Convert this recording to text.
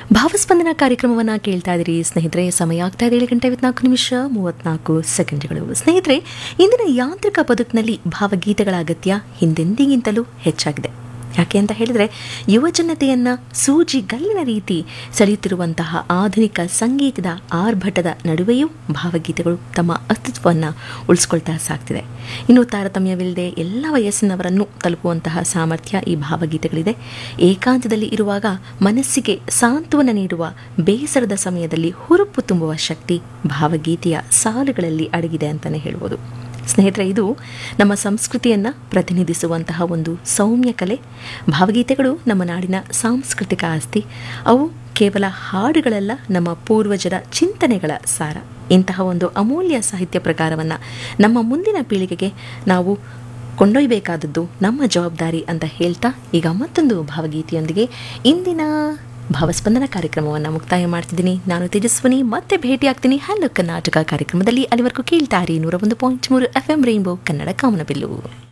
ಭಾವಸ್ಪಂದನ ಕಾರ್ಯಕ್ರಮವನ್ನು ಕೇಳ್ತಾ ಇದ್ದೀರಿ ಸ್ನೇಹಿತರೆ ಸಮಯ ಆಗ್ತಾ ಇದೆ ಏಳು ಗಂಟೆ ಐವತ್ನಾಲ್ಕು ನಿಮಿಷ ಮೂವತ್ನಾಲ್ಕು ಸೆಕೆಂಡ್ಗಳು ಸ್ನೇಹಿತರೆ ಇಂದಿನ ಯಾಂತ್ರಿಕ ಬದುಕಿನಲ್ಲಿ ಭಾವಗೀತೆಗಳ ಅಗತ್ಯ ಹಿಂದೆಂದಿಗಿಂತಲೂ ಹೆಚ್ಚಾಗಿದೆ ಯಾಕೆ ಅಂತ ಹೇಳಿದರೆ ಯುವಜನತೆಯನ್ನು ಸೂಜಿಗಲ್ಲಿನ ರೀತಿ ಸೆಳೆಯುತ್ತಿರುವಂತಹ ಆಧುನಿಕ ಸಂಗೀತದ ಆರ್ಭಟದ ನಡುವೆಯೂ ಭಾವಗೀತೆಗಳು ತಮ್ಮ ಅಸ್ತಿತ್ವವನ್ನು ಉಳಿಸ್ಕೊಳ್ತಾ ಸಾಗ್ತಿದೆ ಇನ್ನು ತಾರತಮ್ಯವಿಲ್ಲದೆ ಎಲ್ಲ ವಯಸ್ಸಿನವರನ್ನು ತಲುಪುವಂತಹ ಸಾಮರ್ಥ್ಯ ಈ ಭಾವಗೀತೆಗಳಿದೆ ಏಕಾಂತದಲ್ಲಿ ಇರುವಾಗ ಮನಸ್ಸಿಗೆ ಸಾಂತ್ವನ ನೀಡುವ ಬೇಸರದ ಸಮಯದಲ್ಲಿ ಹುರುಪು ತುಂಬುವ ಶಕ್ತಿ ಭಾವಗೀತೆಯ ಸಾಲುಗಳಲ್ಲಿ ಅಡಗಿದೆ ಅಂತಲೇ ಹೇಳ್ಬೋದು ಸ್ನೇಹಿತರೆ ಇದು ನಮ್ಮ ಸಂಸ್ಕೃತಿಯನ್ನು ಪ್ರತಿನಿಧಿಸುವಂತಹ ಒಂದು ಸೌಮ್ಯ ಕಲೆ ಭಾವಗೀತೆಗಳು ನಮ್ಮ ನಾಡಿನ ಸಾಂಸ್ಕೃತಿಕ ಆಸ್ತಿ ಅವು ಕೇವಲ ಹಾಡುಗಳಲ್ಲ ನಮ್ಮ ಪೂರ್ವಜರ ಚಿಂತನೆಗಳ ಸಾರ ಇಂತಹ ಒಂದು ಅಮೂಲ್ಯ ಸಾಹಿತ್ಯ ಪ್ರಕಾರವನ್ನು ನಮ್ಮ ಮುಂದಿನ ಪೀಳಿಗೆಗೆ ನಾವು ಕೊಂಡೊಯ್ಯಬೇಕಾದದ್ದು ನಮ್ಮ ಜವಾಬ್ದಾರಿ ಅಂತ ಹೇಳ್ತಾ ಈಗ ಮತ್ತೊಂದು ಭಾವಗೀತೆಯೊಂದಿಗೆ ಇಂದಿನ ಭಾವಸ್ಪಂದನ ಕಾರ್ಯಕ್ರಮವನ್ನು ಮುಕ್ತಾಯ ಮಾಡ್ತಿದ್ದೀನಿ ನಾನು ತೇಜಸ್ವಿನಿ ಮತ್ತೆ ಭೇಟಿಯಾಗ್ತೀನಿ ಹಲೋ ಕರ್ನಾಟಕ ಕಾರ್ಯಕ್ರಮದಲ್ಲಿ ಅಲ್ಲಿವರೆಗೂ ಕೇಳ್ತಾರೆ ನೂರ ಒಂದು ಪಾಯಿಂಟ್ ಮೂರು ಎಫ್ ಎಂ ರೈನ್ಬೋ ಕನ್ನಡ ಕಾಮನಬಿಲ್ಲು